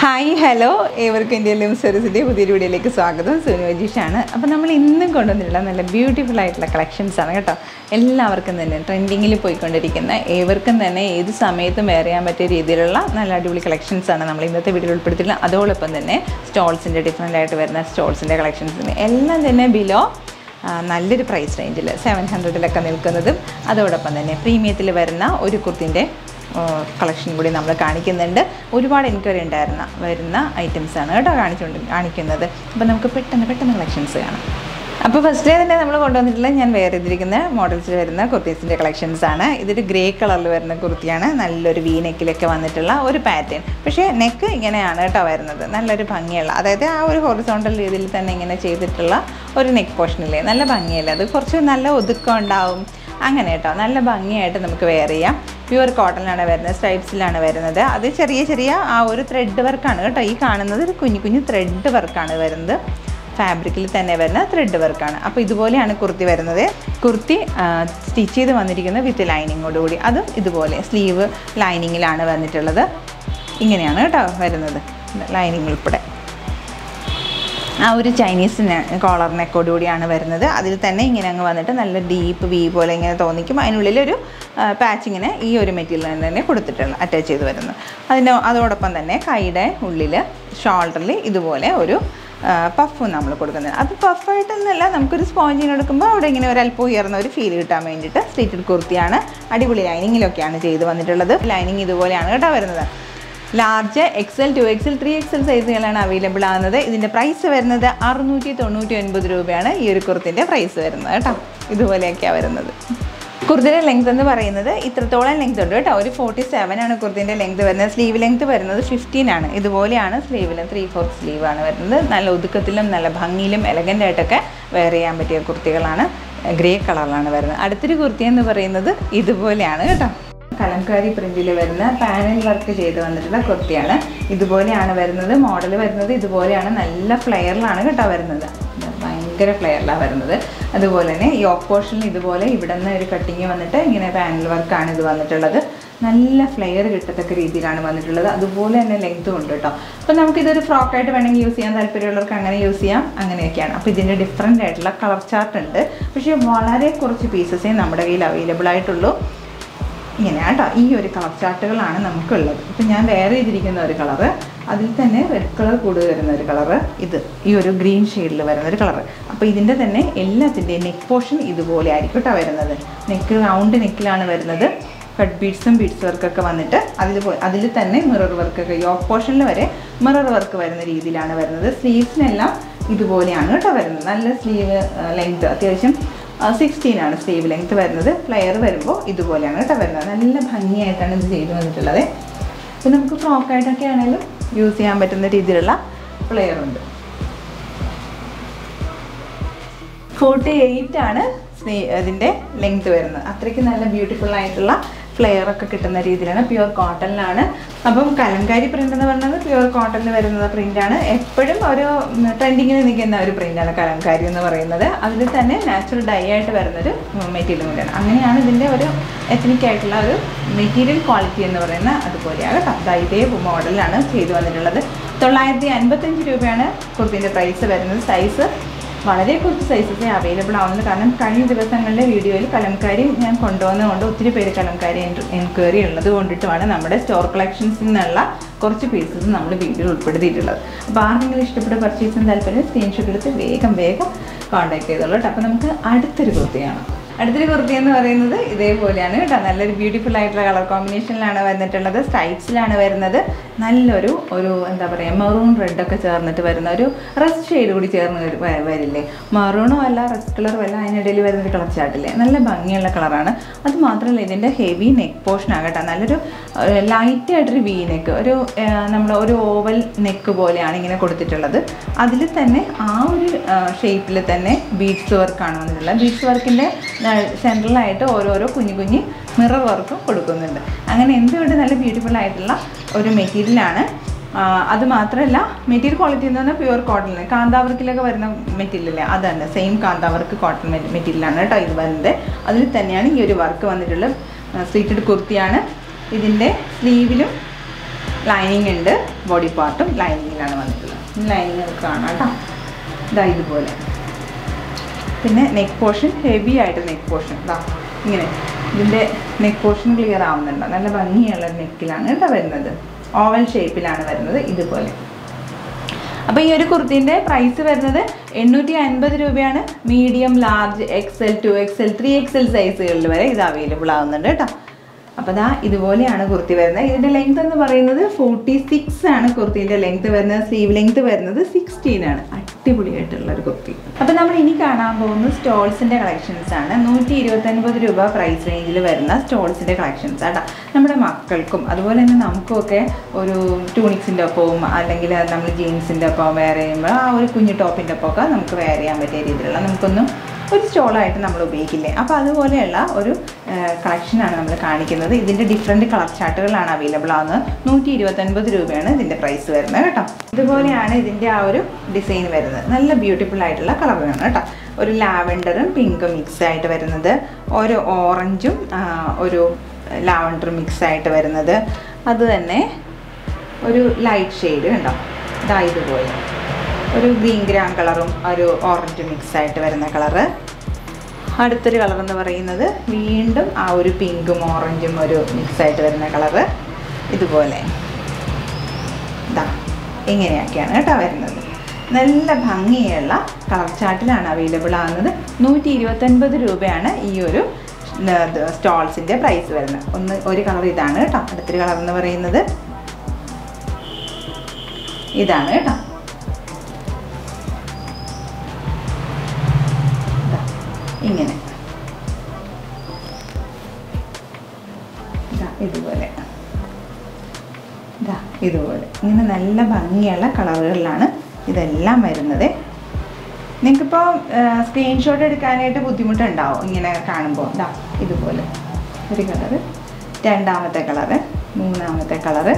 hi hello ഏവർക്കും Indian ലിം സെറിസിൻ്റെ പുതിയൊരു വീഡിയോയിലേക്ക് സ്വാഗതം സുനു അജീഷാണ് അപ്പോൾ നമ്മൾ ഇന്നും കൊണ്ടുവന്നിട്ടുള്ള നല്ല ബ്യൂട്ടിഫുൾ ആയിട്ടുള്ള കളക്ഷൻസ് ആണ് കേട്ടോ എല്ലാവർക്കും തന്നെ ട്രെൻഡിങ്ങിൽ പോയിക്കൊണ്ടിരിക്കുന്ന ഏവർക്കും തന്നെ ഏത് സമയത്തും വെയർ ചെയ്യാൻ പറ്റിയ രീതിയിലുള്ള നല്ല അടിപൊളി കളക്ഷൻസ് ആണ് നമ്മൾ ഇന്നത്തെ വീഡിയോയിൽ ഉൾപ്പെടുത്തിയിട്ടുള്ളത് അതോടൊപ്പം തന്നെ സ്റ്റോൾസിൻ്റെ ഡിഫറെൻ്റ് ആയിട്ട് വരുന്ന സ്റ്റോൾസിൻ്റെ കളക്ഷൻസിന് എല്ലാം തന്നെ ബിലോ ആ, നല്ലൊരു പ്രൈസ് റേഞ്ചിൽ സെവൻ ഹൺഡ്രഡിലൊക്കെ നിൽക്കുന്നതും അതോടൊപ്പം തന്നെ പ്രീമിയത്തിൽ വരുന്ന ഒരു കുർത്തിൻ്റെ കളക്ഷൻ കൂടി നമ്മൾ കാണിക്കുന്നുണ്ട് ഒരുപാട് എൻക്വയറി ഉണ്ടായിരുന്ന വരുന്ന ഐറ്റംസാണ് കേട്ടോ കാണിച്ചുകൊണ്ട് കാണിക്കുന്നത് അപ്പോൾ നമുക്ക് പെട്ടെന്ന് പെട്ടെന്ന് കളക്ഷൻസ് കാണാം അപ്പോൾ ഫസ്റ്റിലെ തന്നെ നമ്മൾ കൊണ്ടുവന്നിട്ടുള്ള ഞാൻ വേറെ ഇതിരിക്കുന്ന മോഡൽസിൽ വരുന്ന കുർത്തീസിൻ്റെ കളക്ഷൻസ് ആണ് ഇതൊരു ഗ്രേ കളറിൽ വരുന്ന കുർത്തിയാണ് നല്ലൊരു വി നെക്കിലൊക്കെ വന്നിട്ടുള്ള ഒരു പാറ്റേൺ പക്ഷേ നെക്ക് ഇങ്ങനെയാണ് കേട്ടോ വരുന്നത് നല്ലൊരു ഭംഗിയുള്ള അതായത് ആ ഒരു ഹൊറിസോണ്ടൽ രീതിയിൽ തന്നെ ഇങ്ങനെ ചെയ്തിട്ടുള്ള ഒരു നെക്ക് പോർഷനില്ലേ നല്ല ഭംഗിയല്ലേ അത് കുറച്ച് നല്ല ഒതുക്കം ഉണ്ടാവും അങ്ങനെ കേട്ടോ നല്ല ഭംഗിയായിട്ട് നമുക്ക് വെയർ ചെയ്യാം പ്യുവർ കോട്ടണിലാണ് വരുന്നത് സ്ട്രൈപ്സിലാണ് വരുന്നത് അത് ചെറിയ ചെറിയ ആ ഒരു ത്രെഡ് വർക്കാണ് കേട്ടോ ഈ കാണുന്നത് ഒരു കുഞ്ഞു കുഞ്ഞു ത്രെഡ് വർക്കാണ് വരുന്നത് ഫാബ്രിക്കിൽ തന്നെ വരുന്ന ത്രെഡ് വർക്കാണ് അപ്പോൾ ഇതുപോലെയാണ് കുർത്തി വരുന്നത് കുർത്തി സ്റ്റിച്ച് ചെയ്ത് വന്നിരിക്കുന്നത് വിത്ത് ലൈനിങ്ങോട് കൂടി അതും ഇതുപോലെ സ്ലീവ് ലൈനിങ്ങിലാണ് വന്നിട്ടുള്ളത് ഇങ്ങനെയാണ് കേട്ടോ വരുന്നത് ലൈനിങ് ഉൾപ്പെടെ ആ ഒരു ചൈനീസ് കോളർ നെക്കോട് കൂടിയാണ് വരുന്നത് അതിൽ തന്നെ ഇങ്ങനെ അങ്ങ് വന്നിട്ട് നല്ല ഡീപ്പ് വി പോലെ ഇങ്ങനെ തോന്നിക്കും അതിനുള്ളിലൊരു പാച്ച് ഇങ്ങനെ ഈ ഒരു മെറ്റീരിയൽ തന്നെ കൊടുത്തിട്ടുണ്ട് അറ്റാച്ച് ചെയ്ത് വരുന്നത് അതിന് അതോടൊപ്പം തന്നെ കൈയുടെ ഉള്ളിൽ ഷോൾഡറിൽ ഇതുപോലെ ഒരു പഫ് നമ്മൾ കൊടുക്കുന്നത് അത് പഫായിട്ടൊന്നുമല്ല നമുക്കൊരു സ്പോഞ്ചിന് എടുക്കുമ്പോൾ അവിടെ ഇങ്ങനെ ഒരു അല്പം ഉയർന്ന ഒരു ഫീൽ കിട്ടാൻ വേണ്ടിയിട്ട് സ്ട്രീറ്റഡ് കുർത്തിയാണ് അടിപൊളി ലൈനിങ്ങിലൊക്കെയാണ് ചെയ്ത് വന്നിട്ടുള്ളത് ലൈനിങ് ഇതുപോലെയാണ് കേട്ടോ വരുന്നത് large XL two XL three XL സൈസുകളാണ് അവൈലബിൾ ആകുന്നത് ഇതിൻ്റെ പ്രൈസ് വരുന്നത് അറുന്നൂറ്റി തൊണ്ണൂറ്റി ഒൻപത് രൂപയാണ് ഈ ഒരു കുർത്തിൻ്റെ പ്രൈസ് വരുന്നത് കേട്ടോ ഇതുപോലെയൊക്കെയാണ് വരുന്നത് കുർത്തിയുടെ ലെങ്ത് എന്ന് പറയുന്നത് ഇത്രത്തോളം ലെങ്ത് ഉണ്ട് കേട്ടോ ഒരു ഫോർട്ടി സെവൻ ആണ് കുർത്തിൻ്റെ ലെങ്ത് വരുന്നത് സ്ലീവ് ലെങ്ത് വരുന്നത് ഫിഫ്റ്റീൻ ആണ് ഇതുപോലെയാണ് സ്ലീവിൽ ത്രീ ഫോർത്ത് സ്ലീവ് ആണ് വരുന്നത് നല്ല ഒതുക്കത്തിലും നല്ല ഭംഗിയിലും എലഗൻ്റ് ആയിട്ടൊക്കെ വെയർ ചെയ്യാൻ പറ്റിയ കുർത്തികളാണ് ഗ്രേ കളറിലാണ് വരുന്നത് അടുത്തൊരു കുർത്തി എന്ന് പറയുന്നത് ഇതുപോലെയാണ് കേട്ടോ കലംകാരി പ്രിന്റിൽ വരുന്ന പാനൽ വർക്ക് ചെയ്ത് വന്നിട്ടുള്ള കുർത്തിയാണ് ഇതുപോലെയാണ് വരുന്നത് മോഡൽ വരുന്നത് ഇതുപോലെയാണ് നല്ല ഫ്ലെയറിലാണ് കേട്ടോ വരുന്നത് ഭയങ്കര ഫ്ലെയറിലാണ് വരുന്നത് അതുപോലെ തന്നെ ഈ ഓപ്പോഷനിൽ ഇതുപോലെ ഇവിടെ നിന്ന് ഒരു കട്ടിങ് വന്നിട്ട് ഇങ്ങനെ പാനൽ വർക്കാണ് ഇത് വന്നിട്ടുള്ളത് നല്ല ഫ്ലെയർ കിട്ടത്തക്ക രീതിയിലാണ് വന്നിട്ടുള്ളത് അതുപോലെ തന്നെ ലെങ്ത്തും ഉണ്ട് കേട്ടോ അപ്പോൾ നമുക്കിതൊരു ഫ്രോക്കായിട്ട് വേണമെങ്കിൽ യൂസ് ചെയ്യാൻ താല്പര്യമുള്ളവർക്ക് അങ്ങനെ യൂസ് ചെയ്യാം അങ്ങനെയൊക്കെയാണ് അപ്പോൾ ഇതിൻ്റെ ഡിഫറെൻ്റ് ആയിട്ടുള്ള കളർ ചാർട്ട് ഉണ്ട് പക്ഷേ വളരെ കുറച്ച് പീസസേ നമ്മുടെ കയ്യിൽ അവൈലബിൾ ആയിട്ടുള്ളൂ ഇങ്ങനെ കേട്ടോ ഈ ഒരു കളർ ചാർട്ടുകളാണ് നമുക്കുള്ളത് ഇപ്പം ഞാൻ വേറെ ചെയ്തിരിക്കുന്ന ഒരു കളറ് അതിൽ തന്നെ റെഡ് കളർ കൂടുതൽ വരുന്ന ഒരു കളറ് ഇത് ഈ ഒരു ഗ്രീൻ ഷെയ്ഡിൽ വരുന്ന ഒരു കളറ് അപ്പോൾ ഇതിൻ്റെ തന്നെ എല്ലാത്തിൻ്റെയും നെക്ക് പോർഷൻ ഇതുപോലെ ആയിരിക്കും കേട്ടോ വരുന്നത് നെക്ക് റൗണ്ട് നെക്കിലാണ് വരുന്നത് കട്ട് ബീഡ്സും ബീഡ്സ് വർക്കൊക്കെ വന്നിട്ട് അതിൽ അതിൽ തന്നെ മിറർ വർക്കൊക്കെ യോക്ക് പോർഷനിൽ വരെ മിറർ വർക്ക് വരുന്ന രീതിയിലാണ് വരുന്നത് സ്ലീവ്സിനെല്ലാം ഇതുപോലെയാണ് കേട്ടോ വരുന്നത് നല്ല സ്ലീവ് ലെങ്ത് അത്യാവശ്യം സിക്സ്റ്റീൻ ആണ് സ്ലീവ് ലെങ്ത് വരുന്നത് ഫ്ലെയർ വരുമ്പോൾ ഇതുപോലെയാണ് കേട്ടോ വരുന്നത് നല്ല ഭംഗിയായിട്ടാണ് ഇത് ചെയ്തു വന്നിട്ടുള്ളത് അപ്പോൾ നമുക്ക് ഫ്രോക്കായിട്ടൊക്കെ ആണെങ്കിലും യൂസ് ചെയ്യാൻ പറ്റുന്ന രീതിയിലുള്ള ഫ്ലെയർ ഉണ്ട് ഫോർട്ടി എയ്റ്റ് ആണ് സ്നേ അതിൻ്റെ ലെങ്ത് വരുന്നത് അത്രയ്ക്ക് നല്ല ബ്യൂട്ടിഫുൾ ആയിട്ടുള്ള ഫ്ലെയർ ഒക്കെ കിട്ടുന്ന രീതിയിലാണ് പ്യുവർ കോട്ടണിലാണ് അപ്പം കലങ്കാരി പ്രിൻ്റ് എന്ന് പറയുന്നത് പ്യുവർ കോട്ടണിൽ വരുന്ന പ്രിൻ്റാണ് എപ്പോഴും ഒരു ട്രെൻഡിങ്ങിൽ നിൽക്കുന്ന ഒരു പ്രിൻ്റാണ് കലങ്കാരി എന്ന് പറയുന്നത് അതിൽ തന്നെ നാച്ചുറൽ ഡൈ ആയിട്ട് വരുന്നൊരു മെറ്റീരിയൽ കൂടിയാണ് അങ്ങനെയാണ് ഇതിൻ്റെ ഒരു എത്നിക് ആയിട്ടുള്ള ഒരു മെറ്റീരിയൽ ക്വാളിറ്റി എന്ന് പറയുന്ന അതുപോലെയാണ് കേട്ടോ ദാ ഇതേ മോഡലാണ് ചെയ്തു വന്നിട്ടുള്ളത് തൊള്ളായിരത്തി അൻപത്തഞ്ച് രൂപയാണ് കുർത്തിൻ്റെ പ്രൈസ് വരുന്നത് സൈസ് വളരെ കുറച്ച് സൈസസേ അവൈലബിൾ ആവുന്നത് കാരണം കഴിഞ്ഞ ദിവസങ്ങളിലെ വീഡിയോയിൽ കലംകാരി ഞാൻ കൊണ്ടുവന്നതുകൊണ്ട് ഒത്തിരി പേര് കലംകാരി എൻക്വയറി ഉള്ളത് കൊണ്ടിട്ടുമാണ് നമ്മുടെ സ്റ്റോർ കളക്ഷൻസിൽ നിന്നുള്ള കുറച്ച് പീസസ് നമ്മൾ വീഡിയോയിൽ ഉൾപ്പെടുത്തിയിട്ടുള്ളത് അപ്പോൾ ആർക്കെങ്കിലും ഇഷ്ടപ്പെട്ട പർച്ചേസിന് താല്പര്യം സ്ക്രീൻഷോട്ട് എടുത്ത് വേഗം വേഗം കോൺടാക്ട് ചെയ്തോളൂ കേട്ടോ അപ്പോൾ നമുക്ക് അടുത്തൊരു കുർത്തിയാണ് അടുത്തൊരു കുർത്തി എന്ന് പറയുന്നത് ഇതേപോലെയാണ് കേട്ടോ നല്ലൊരു ബ്യൂട്ടിഫുൾ ആയിട്ടുള്ള കളർ കോമ്പിനേഷനിലാണ് വന്നിട്ടുള്ളത് സ്ട്രൈപ്സിലാണ് വരുന്നത് നല്ലൊരു ഒരു എന്താ പറയുക മെറൂൺ റെഡ് ഒക്കെ ചേർന്നിട്ട് വരുന്ന ഒരു റസ്റ്റ് ഷെയ്ഡ് കൂടി ചേർന്ന് വരു- വ- വരില്ലേ മെറൂണും അല്ല റസ്റ്റ് കളറും അല്ല അതിനിടയിൽ വരുന്നൊരു കളർ ചാട്ടില്ലേ നല്ല ഭംഗിയുള്ള കളറാണ് അത് മാത്രമല്ല ഇതിൻ്റെ ഹെവി നെക്ക് പോർഷൻ ആകട്ടെ നല്ലൊരു ലൈറ്റ് ആയിട്ടൊരു വി നെക്ക് ഒരു നമ്മൾ ഒരു ഓവൽ നെക്ക് പോലെയാണ് ഇങ്ങനെ കൊടുത്തിട്ടുള്ളത് അതിൽ തന്നെ ആ ഒരു ഷേപ്പിൽ തന്നെ ബീഡ്സ് വർക്കാണ് വന്നിട്ടുള്ളത് ബീഡ്സ് വർക്കിൻ്റെ സെൻട്രലായിട്ട് ഓരോരോ കുഞ്ഞു കുഞ്ഞ് മിറർ വർക്കും കൊടുക്കുന്നുണ്ട് അങ്ങനെ എന്തുകൊണ്ട് നല്ല ബ്യൂട്ടിഫുൾ ആയിട്ടുള്ള ഒരു മെറ്റീരിയലാണ് അത് മാത്രമല്ല മെറ്റീരിയൽ ക്വാളിറ്റി എന്ന് പറഞ്ഞാൽ പ്യുവർ കോട്ടൺ കാന്താവർക്കിലൊക്കെ വരുന്ന മെറ്റീരിയൽ അതാണ് സെയിം കാന്താവർക്ക് കോട്ടൺ മെറ്റീരിയലാണ് കേട്ടോ ഇത് വരുന്നത് അതിൽ തന്നെയാണ് ഈ ഒരു വർക്ക് വന്നിട്ടുള്ളത് സ്ട്രീറ്റഡ് കുർത്തിയാണ് ഇതിൻ്റെ സ്ലീവിലും ലൈനിങ് ഉണ്ട് ബോഡി പാർട്ടും ലൈനിങ്ങിലാണ് വന്നിട്ടുള്ളത് ലൈനിങ് നമുക്ക് കാണാം കേട്ടോ ഇതാ ഇതുപോലെ പിന്നെ നെക്ക് പോർഷൻ ഹെവി ആയിട്ട് നെക്ക് പോർഷൻ ഇതാ ഇങ്ങനെ ഇതിൻ്റെ നെക്ക് പോർഷൻ ക്ലിയർ ആവുന്നുണ്ട് നല്ല ഭംഗിയുള്ള നെക്കിലാണ് കേട്ടോ വരുന്നത് ഓവൽ ഷേപ്പിലാണ് വരുന്നത് ഇതുപോലെ അപ്പോൾ ഈ ഒരു കുർത്തീൻ്റെ പ്രൈസ് വരുന്നത് എണ്ണൂറ്റി അൻപത് രൂപയാണ് medium large XL two XL three XL സൈസുകളിൽ വരെ ഇത് അവൈലബിൾ ആവുന്നുണ്ട് കേട്ടോ അപ്പോൾ ദാ ഇതുപോലെയാണ് കുർത്തി വരുന്നത് ഇതിൻ്റെ ലെങ്ത് എന്ന് പറയുന്നത് ഫോർട്ടി സിക്സ് ആണ് കുർത്തീൻ്റെ ലെങ്ത് വരുന്നത് സ്ലീവ് ലെങ്ത് വരുന്നത് സിക്സ്റ്റീൻ ആണ് അടിപൊളിയായിട്ടുള്ള ഒരു കുർത്തി അപ്പോൾ നമ്മൾ ഇനി കാണാൻ പോകുന്നത് സ്റ്റോൾസിൻ്റെ കളക്ഷൻസ് ആണ് നൂറ്റി ഇരുപത്തൊൻപത് രൂപ പ്രൈസ് റേഞ്ചിൽ വരുന്ന സ്റ്റോൾസിൻ്റെ കളക്ഷൻസ് ആട്ടോ നമ്മുടെ മക്കൾക്കും അതുപോലെ തന്നെ നമുക്കുമൊക്കെ ഒരു ടൂണിക്സിൻ്റെ ഒപ്പവും അല്ലെങ്കിൽ നമ്മൾ ജീൻസിൻ്റെ ഒപ്പം വെയർ ചെയ്യുമ്പോൾ ആ ഒരു കുഞ്ഞു ടോപ്പിൻ്റെ ഒപ്പമൊക്കെ നമുക്ക് വെയർ ചെയ്യാൻ പറ്റിയ രീതിയിലുള്ള നമുക്കൊന്നും ഒരു സ്റ്റോളായിട്ട് നമ്മൾ ഉപയോഗിക്കില്ലേ അപ്പോൾ അതുപോലെയുള്ള ഒരു കളക്ഷനാണ് നമ്മൾ കാണിക്കുന്നത് ഇതിൻ്റെ ഡിഫറെൻറ്റ് കളർ ചാർട്ടുകളാണ് അവൈലബിൾ ആവുന്നത് നൂറ്റി ഇരുപത്തൊൻപത് രൂപയാണ് ഇതിൻ്റെ പ്രൈസ് വരുന്നത് കേട്ടോ ഇതുപോലെയാണ് ഇതിൻ്റെ ആ ഒരു ഡിസൈൻ വരുന്നത് നല്ല ബ്യൂട്ടിഫുൾ ആയിട്ടുള്ള കളറാണ് കേട്ടോ ഒരു ലാവൻഡറും പിങ്കും മിക്സ് ആയിട്ട് വരുന്നത് ഒരു ഓറഞ്ചും ആ, ഒരു ലാവൻഡർ മിക്സ് ആയിട്ട് വരുന്നത് അത് തന്നെ ഒരു ലൈറ്റ് ഷെയ്ഡ് കണ്ടോ ഇതാ ഇതുപോലെ ഒരു ഗ്രീൻ ഗ്രാം കളറും ഒരു ഓറഞ്ച് മിക്സ് ആയിട്ട് വരുന്ന കളറ് അടുത്തൊരു കളർ എന്ന് പറയുന്നത് വീണ്ടും ആ ഒരു പിങ്കും ഓറഞ്ചും ഒരു മിക്സ് ആയിട്ട് വരുന്ന കളറ് ഇതുപോലെ ഇതാ ഇങ്ങനെയൊക്കെയാണ് കേട്ടോ വരുന്നത് നല്ല ഭംഗിയുള്ള കളർ ചാർട്ടിലാണ് അവൈലബിൾ ആകുന്നത് നൂറ്റി ഇരുപത്തൊൻപത് രൂപയാണ് ഈ ഒരു സ്റ്റോൾസിൻ്റെ പ്രൈസ് വരുന്നത് ഒന്ന് ഒരു കളർ ഇതാണ് കേട്ടോ അടുത്തൊരു കളർ എന്ന് പറയുന്നത് ഇതാണ് കേട്ടോ ദാ, ഇങ്ങനെ ദാ, ഇതുപോലെ ദാ, ഇതുപോലെ ഇങ്ങനെ നല്ല ഭംഗിയുള്ള കളറുകളിലാണ് ഇതെല്ലാം വരുന്നത് നിങ്ങൾക്കിപ്പോൾ സ്ക്രീൻഷോട്ട് എടുക്കാനായിട്ട് ബുദ്ധിമുട്ടുണ്ടാവും ഇങ്ങനെ കാണുമ്പോൾ ദാ ഇതുപോലെ ഒരു കളറ് രണ്ടാമത്തെ കളറ് മൂന്നാമത്തെ കളറ്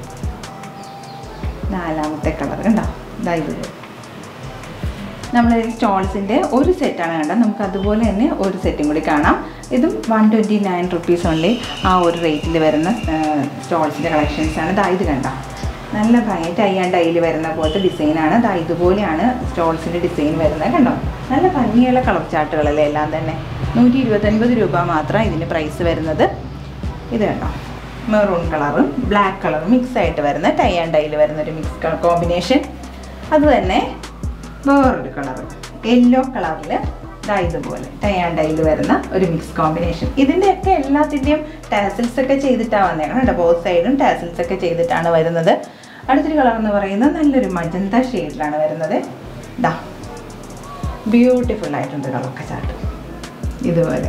നാലാമത്തെ കളർ കണ്ടോ ഇതാ ഇതുപോലെ നമ്മൾ സ്റ്റോൾസിൻ്റെ ഒരു സെറ്റാണ് കണ്ടത് നമുക്ക് അതുപോലെ തന്നെ ഒരു സെറ്റും കൂടി കാണാം ഇതും one twenty nine rupees only ആ ഒരു റേറ്റിൽ വരുന്ന സ്റ്റോൾസിൻ്റെ കളക്ഷൻസ് ആണ് ഇതാ ഇത് കണ്ട നല്ല ഭംഗി ടൈ ആൻഡ് ടൈയിൽ വരുന്ന പോലത്തെ ഡിസൈനാണ് ഇതാ ഇതുപോലെയാണ് സ്റ്റോൾസിൻ്റെ ഡിസൈൻ വരുന്നത് കണ്ടോ നല്ല ഭംഗിയുള്ള കളർ ചാർട്ടുകളല്ലേ എല്ലാം തന്നെ നൂറ്റി ഇരുപത്തൊൻപത് രൂപ മാത്രം ഇതിന് പ്രൈസ് വരുന്നത് ഇത് കണ്ടോ മെറൂൺ കളറും ബ്ലാക്ക് കളറും മിക്സ് ആയിട്ട് വരുന്ന ടൈ ആൻഡ് ടൈയിൽ വരുന്ന ഒരു മിക്സ് കോമ്പിനേഷൻ അത് തന്നെ വേറൊരു കളർ യെല്ലോ കളറിൽ ദാ ഇതുപോലെ ടൈ ആൻഡ് ഡൈയിൽ വരുന്ന ഒരു മിക്സ് കോമ്പിനേഷൻ ഇതിൻ്റെയൊക്കെ എല്ലാത്തിൻ്റെയും ടാസിൽസ് ഒക്കെ ചെയ്തിട്ടാണ് വന്നേക്കണം കേട്ടോ ബോത്ത് സൈഡും ടാസിൽസ് ഒക്കെ ചെയ്തിട്ടാണ് വരുന്നത് അടുത്തൊരു കളർ എന്ന് പറയുന്നത് നല്ലൊരു മജന്ത ഷെയ്ഡിലാണ് വരുന്നത് ദാ ബ്യൂട്ടിഫുൾ ആയിട്ടുണ്ട് കളറൊക്കെ ചാട്ട് ഇതുപോലെ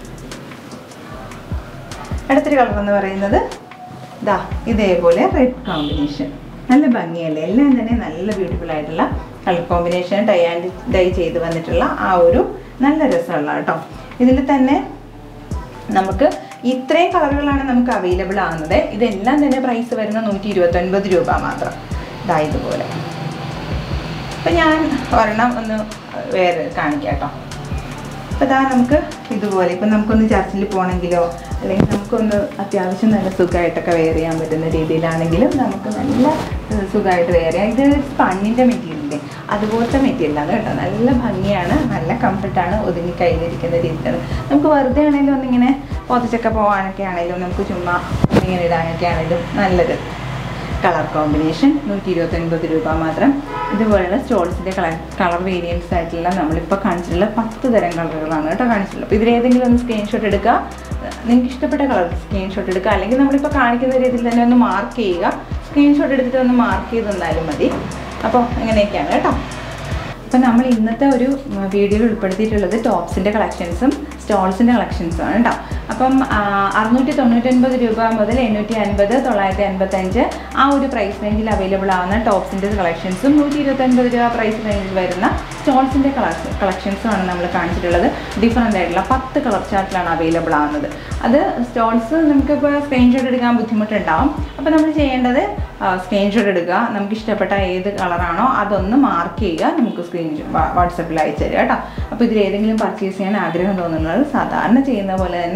അടുത്തൊരു കളർ എന്ന് പറയുന്നത് ദാ ഇതേപോലെ റെഡ് കോമ്പിനേഷൻ നല്ല ഭംഗിയല്ലേ എല്ലാം തന്നെ നല്ല ബ്യൂട്ടിഫുൾ ആയിട്ടുള്ള colour combination tie and dye ചെയ്ത് വന്നിട്ടുള്ള ആ ഒരു നല്ല രസമുള്ള കേട്ടോ ഇതിൽ തന്നെ നമുക്ക് ഇത്രയും കളറുകളാണ് നമുക്ക് അവൈലബിൾ ആകുന്നത് ഇതെല്ലാം തന്നെ പ്രൈസ് വരുന്ന നൂറ്റി ഇരുപത്തൊൻപത് രൂപ മാത്രം ഇതാ ഇതുപോലെ അപ്പം ഞാൻ ഒരെണ്ണം ഒന്ന് വേറെ കാണിക്കാം കേട്ടോ അപ്പോൾ ഇതാ നമുക്ക് ഇതുപോലെ ഇപ്പം നമുക്കൊന്ന് ചർച്ചിൽ പോകണമെങ്കിലോ അല്ലെങ്കിൽ നമുക്കൊന്ന് അത്യാവശ്യം നല്ല സുഖമായിട്ടൊക്കെ വെയർ ചെയ്യാൻ പറ്റുന്ന രീതിയിലാണെങ്കിലും നമുക്ക് നല്ല ഏഹ്, സുഖമായിട്ട് വെയർ ചെയ്യാം ഇത് സ്പണ്ണിൻ്റെ മെറ്റീരിയലില്ലേ അതുപോലത്തെ മെറ്റീരിയലാണ് കേട്ടോ നല്ല ഭംഗിയാണ് നല്ല കംഫർട്ടാണ് ഒതുങ്ങി കയ്യിലിരിക്കുന്ന രീതിയിലാണ് നമുക്ക് വെറുതെ ആണെങ്കിലും ഒന്നിങ്ങനെ പൊതിച്ചൊക്കെ പോകാനൊക്കെ ആണെങ്കിലും നമുക്ക് ചുമ്മാ ഇങ്ങനെ ഇടാനൊക്കെ ആണെങ്കിലും നല്ലത് കളർ കോമ്പിനേഷൻ നൂറ്റി ഇരുപത്തൊൻപത് രൂപ മാത്രം ഇതുപോലുള്ള സ്റ്റോൾസിൻ്റെ കളർ കളർ വേരിയൻസ് ആയിട്ടുള്ള നമ്മളിപ്പോൾ കാണിച്ചിട്ടുള്ള പത്ത് തരം കളറുകളാണ് കേട്ടോ കാണിച്ചിട്ടുള്ളത് അപ്പോൾ ഇതിലേതെങ്കിലും ഒന്ന് സ്ക്രീൻഷോട്ട് എടുക്കുക നിങ്ങൾക്ക് ഇഷ്ടപ്പെട്ട കളർ സ്ക്രീൻഷോട്ട് എടുക്കുക അല്ലെങ്കിൽ നമ്മളിപ്പോൾ കാണിക്കുന്ന രീതിയിൽ തന്നെ ഒന്ന് മാർക്ക് ചെയ്യുക സ്ക്രീൻഷോട്ട് എടുത്തിട്ട് ഒന്ന് മാർക്ക് ചെയ്ത് തന്നാലും മതി അപ്പോൾ അങ്ങനെയൊക്കെയാണ് കേട്ടോ അപ്പം നമ്മൾ ഇന്നത്തെ ഒരു വീഡിയോയിൽ ഉൾപ്പെടുത്തിയിട്ടുള്ളത് ടോപ്സിൻ്റെ കളക്ഷൻസും സ്റ്റോൾസിൻ്റെ കളക്ഷൻസും ആണ് കേട്ടോ അപ്പം ആ, അറുന്നൂറ്റി തൊണ്ണൂറ്റൊൻപത് രൂപ മുതൽ എണ്ണൂറ്റി അൻപത് തൊള്ളായിരത്തി അൻപത്തഞ്ച് ആ ഒരു പ്രൈസ് റേഞ്ചിൽ അവൈലബിൾ ആവുന്ന ടോപ്സിൻ്റെ കളക്ഷൻസും നൂറ്റി ഇരുപത്തൊൻപത് രൂപ പ്രൈസ് റേഞ്ചിൽ വരുന്ന സ്റ്റോൾസിൻ്റെ കളക്ഷൻ കളക്ഷൻസും ആണ് നമ്മൾ കാണിച്ചിട്ടുള്ളത് ഡിഫറൻ്റ് ആയിട്ടുള്ള പത്ത് കളർ ചാർട്ടിലാണ് അവൈലബിൾ ആവുന്നത് അത് സ്റ്റോൾസ് നമുക്കിപ്പോൾ സ്ക്രീൻഷോട്ട് എടുക്കാൻ ബുദ്ധിമുട്ടുണ്ടാവും അപ്പോൾ നമ്മൾ ചെയ്യേണ്ടത് സ്ക്രീൻഷോട്ട് എടുക്കുക നമുക്ക് ഇഷ്ടപ്പെട്ട ഏത് കളറാണോ അതൊന്ന് മാർക്ക് ചെയ്യുക നമുക്ക് സ്ക്രീൻ വാട്സപ്പിൽ അയച്ചു തരിക കേട്ടോ അപ്പോൾ ഇതിൽ ഏതെങ്കിലും പർച്ചേസ് ചെയ്യാൻ ആഗ്രഹം തോന്നുന്നത് സാധാരണ ചെയ്യുന്ന പോലെ തന്നെ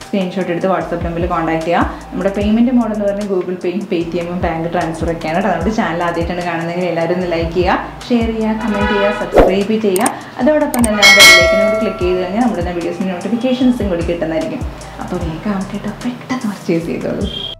സ്ക്രീൻഷോട്ട് എടുത്ത് വാട്സപ്പ് നമ്പറിൽ കോൺടാക്ട് ചെയ്യുക നമ്മുടെ പേയ്മെൻറ്റ് മോഡ് എന്ന് പറഞ്ഞാൽ ഗൂഗിൾ പേയും പേ ടി എമ്മും ബാങ്ക് ട്രാൻസ്ഫർ ഒക്കെയാണ് കേട്ടോ നമ്മുടെ ചാനൽ ആദ്യമായിട്ടാണ് കാണുന്നതെങ്കിൽ എല്ലാവരും ഒന്ന് ലൈക്ക് ചെയ്യുക ഷെയർ ചെയ്യുക കമൻറ്റ് ചെയ്യുക സബ്സ്ക്രൈബ് ചെയ്യുക അതോടൊപ്പം തന്നെ ആ ബെല്ലിലേക്ക് നമ്മൾ ക്ലിക്ക് ചെയ്ത് കഴിഞ്ഞാൽ നമ്മുടെ വീഡിയോസിൻ്റെ നോട്ടിഫിക്കേഷൻസും കൂടി കിട്ടുന്നതായിരിക്കും അപ്പോൾ വേഗം ആവട്ടെ കേട്ടോ പെട്ടെന്ന് പർച്ചേസ് ചെയ്തോളൂ